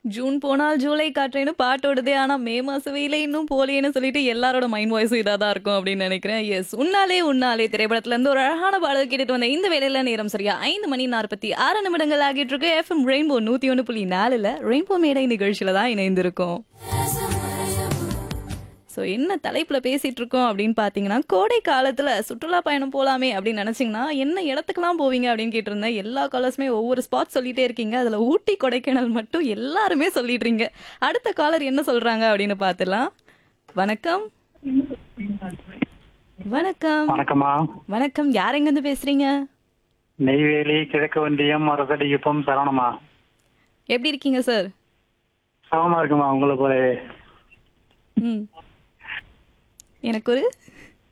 June போனால் ஜூலை காற்றேன்னு பாட்டோடுதே ஆனா மே மாச வெயில இன்னும் போலேன்னு சொல்லிட்டு எல்லாரோட மைண்ட் வாய்ஸும் இதாக தான் இருக்கும் அப்படின்னு நினைக்கிறேன் எஸ் உன்னாலே உன்னாலே திரைப்படத்துல இருந்து ஒரு அழகான பாடல் கேட்டுட்டு வந்த இந்த வேலையில நேரம் சரியா ஐந்து மணி நாற்பத்தி ஆறு நிமிடங்கள் ஆகிட்டு இருக்கு எஃப்எம் ரெயின்போ நூத்தி ஒன்று புள்ளி நாலுல ரெயின்போ மேடை நிகழ்ச்சியில தான் இணைந்திருக்கோம் ஸோ என்ன தலைப்பில் பேசிகிட்டு இருக்கோம் அப்படின்னு பார்த்தீங்கன்னா கோடை காலத்தில் சுற்றுலா பயணம் போகலாமே அப்படின்னு நினச்சிங்கன்னா என்ன இடத்துக்குலாம் போவீங்க அப்படின்னு கேட்டிருந்தேன் எல்லா காலர்ஸுமே ஒவ்வொரு ஸ்பாட் சொல்லிட்டே இருக்கீங்க அதில் ஊட்டி கொடைக்கானல் மட்டும் எல்லாருமே சொல்லிடுறீங்க அடுத்த காலர் என்ன சொல்கிறாங்க அப்படின்னு பார்த்துலாம் வணக்கம் வணக்கம் வணக்கம்மா வணக்கம் யார் எங்கேருந்து பேசுகிறீங்க நெய்வேலி கிழக்கு வண்டியம் அரசடி இப்பம் சரவணமா எப்படி இருக்கீங்க சார் சவமா இருக்குமா உங்களை போல ம் எனக்கு ஒரு